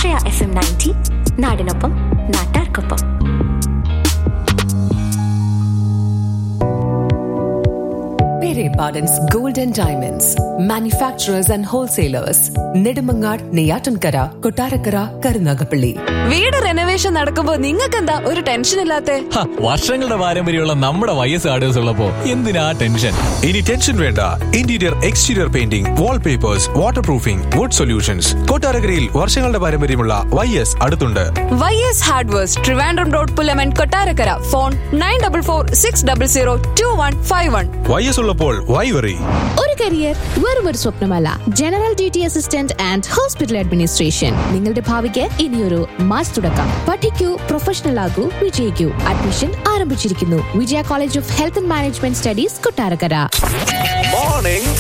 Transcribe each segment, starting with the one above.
ആശ്രയ F M ninety നാടിനൊപ്പം നാട്ടാർക്കൊപ്പം Pere Pardon's Gold and Diamonds, manufacturers and wholesalers, Nedimangar, Neyatankara, Kotarakara, Karunagapalli. വീട് renovation നടക്കുമ്പോ നിങ്ങൾക്കെന്താ ഒരു ടെൻഷൻ ഇല്ലാത്തെ ഹ, വർഷങ്ങളുടെ പാരമ്പര്യമുള്ള നമ്മുടെ വൈ എസ് ആർഡേഴ്സ് ഉള്ളപ്പോ എന്തിനാ ടെൻഷൻ ഇനി ടെൻഷൻ വേണ്ട interior exterior painting wallpapers waterproofing wood solutions കൊട്ടാരക്കരയിൽ വർഷങ്ങളുടെ പാരമ്പര്യമുള്ള വൈ എസ് അടുത്തുണ്ട് Y S hardwares Trivandrum road Pullaman Kottarakkara phone nine double four six double zero two one five one Y S ഉള്ളപ്പോൾ why worry ഒരു career വെറും ഒരു സ്വപ്നമല്ല general duty assistant and hospital administration നിങ്ങളുടെ ഭാവിക്ക് ഇനിയൊരു മാസ് തുടക്കം പഠിക്കൂ പ്രൊഫഷണൽ ആകൂ വിജയിക്കൂ അഡ്മിഷൻ ആരംഭിച്ചിരിക്കുന്നു Vijaya college of health and management studies Kottarakkara morning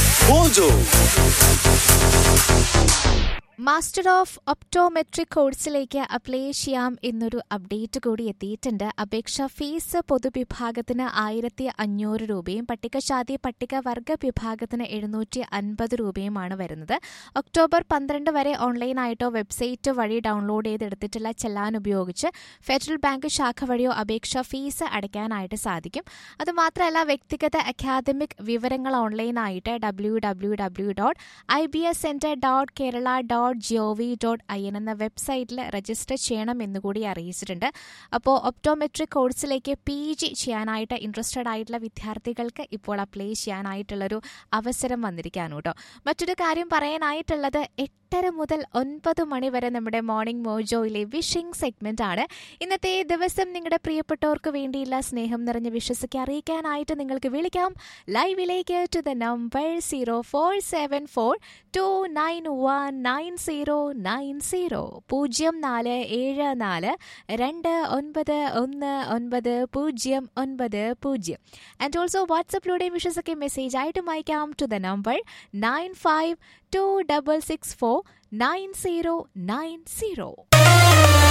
master of optometric കോഴ്സിലേക്ക് അപ്ലൈ ചെയ്യാം എന്നൊരു അപ്ഡേറ്റ് കൂടി എത്തിയിട്ടുണ്ട് അപേക്ഷ ഫീസ് പൊതുവിഭാഗത്തിന് ആയിരത്തി അഞ്ഞൂറ് രൂപയും പട്ടികജാതി പട്ടികവർഗ വിഭാഗത്തിന് എഴുന്നൂറ്റി അൻപത് രൂപയുമാണ് വരുന്നത് ഒക്ടോബർ പന്ത്രണ്ട് വരെ ഓൺലൈനായിട്ടോ വെബ്സൈറ്റ് വഴി ഡൗൺലോഡ് ചെയ്തെടുത്തിട്ടുള്ള ചെല്ലാൻ ഉപയോഗിച്ച് ഫെഡറൽ ബാങ്ക് ശാഖ വഴിയോ അപേക്ഷ ഫീസ് അടയ്ക്കാനായിട്ട് സാധിക്കും അതുമാത്രമല്ല വ്യക്തിഗത അക്കാദമിക് വിവരങ്ങൾ ഓൺലൈനായിട്ട് W W W dot I B S centre dot Kerala dot G O V dot I N എന്ന വെബ്സൈറ്റിൽ രജിസ്റ്റർ ചെയ്യണം എന്നുകൂടി അറിയിച്ചിട്ടുണ്ട് അപ്പോൾ ഒപ്റ്റോമെട്രിക് കോഴ്സിലേക്ക് പി ജി ചെയ്യാനായിട്ട് ഇൻട്രസ്റ്റഡ് ആയിട്ടുള്ള വിദ്യാർത്ഥികൾക്ക് ഇപ്പോൾ അപ്ലൈ ചെയ്യാനായിട്ടുള്ളൊരു അവസരം വന്നിരിക്കാണ് കേട്ടോ മറ്റൊരു കാര്യം പറയാനായിട്ടുള്ളത് എട്ടര മുതൽ ഒൻപത് മണി വരെ നമ്മുടെ മോർണിംഗ് മോജോയിലെ വിഷിംഗ് സെഗ്മെന്റ് ആണ് ഇന്നത്തെ ദിവസം നിങ്ങളുടെ പ്രിയപ്പെട്ടവർക്ക് വേണ്ടിയുള്ള സ്നേഹം നിറഞ്ഞ വിശ്വസിക്ക് അറിയിക്കാനായിട്ട് നിങ്ങൾക്ക് വിളിക്കാം ലൈവിലേക്ക് to the number zero four seven four two nine one nine zero nine zero പൂജ്യം നാല് ഏഴ് നാല് രണ്ട് ഒൻപത് ഒന്ന് ഒൻപത് പൂജ്യം ഒൻപത് പൂജ്യം ആൻഡ് ഓൾസോ വാട്സപ്പിലൂടെയും വിശ്വസൊക്കെ മെസ്സേജ് ആയിട്ടും അയക്കാം to the number nine five two double six four nine zero nine zero